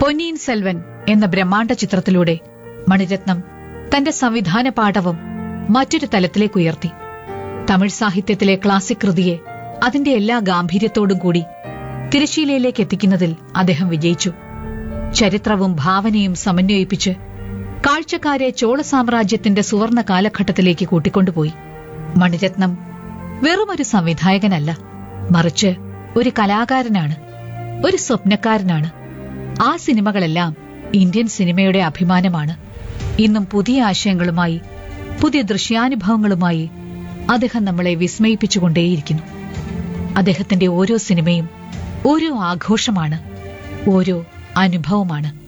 പൊന്നിയിൻ സെൽവൻ എന്ന ബ്രഹ്മാണ്ഡ ചിത്രത്തിലൂടെ മണിരത്നം തന്റെ സംവിധാന പാഠവും മറ്റൊരു തലത്തിലേക്ക് ഉയർത്തി തമിഴ് സാഹിത്യത്തിലെ ക്ലാസിക് കൃതിയെ അതിന്റെ എല്ലാ ഗാംഭീര്യത്തോടും കൂടി തിരശീലയിലേക്ക് എത്തിക്കുന്നതിൽ അദ്ദേഹം വിജയിച്ചു ചരിത്രവും ഭാവനയും സമന്വയിപ്പിച്ച് കാഴ്ചക്കാരെ ചോള സാമ്രാജ്യത്തിന്റെ സുവർണ കാലഘട്ടത്തിലേക്ക് കൂട്ടിക്കൊണ്ടുപോയി മണിരത്നം വെറുമൊരു സംവിധായകനല്ല മറിച്ച് ഒരു കലാകാരനാണ് ഒരു സ്വപ്നക്കാരനാണ് ആ സിനിമകളെല്ലാം ഇന്ത്യൻ സിനിമയുടെ അഭിമാനമാണ് ഇന്നും പുതിയ ആശയങ്ങളുമായി പുതിയ ദൃശ്യാനുഭവങ്ങളുമായി അദ്ദേഹം നമ്മളെ വിസ്മയിപ്പിച്ചുകൊണ്ടേയിരിക്കുന്നു അദ്ദേഹത്തിന്റെ ഓരോ സിനിമയും ഓരോ ആഘോഷമാണ് ഓരോ അനുഭവമാണ്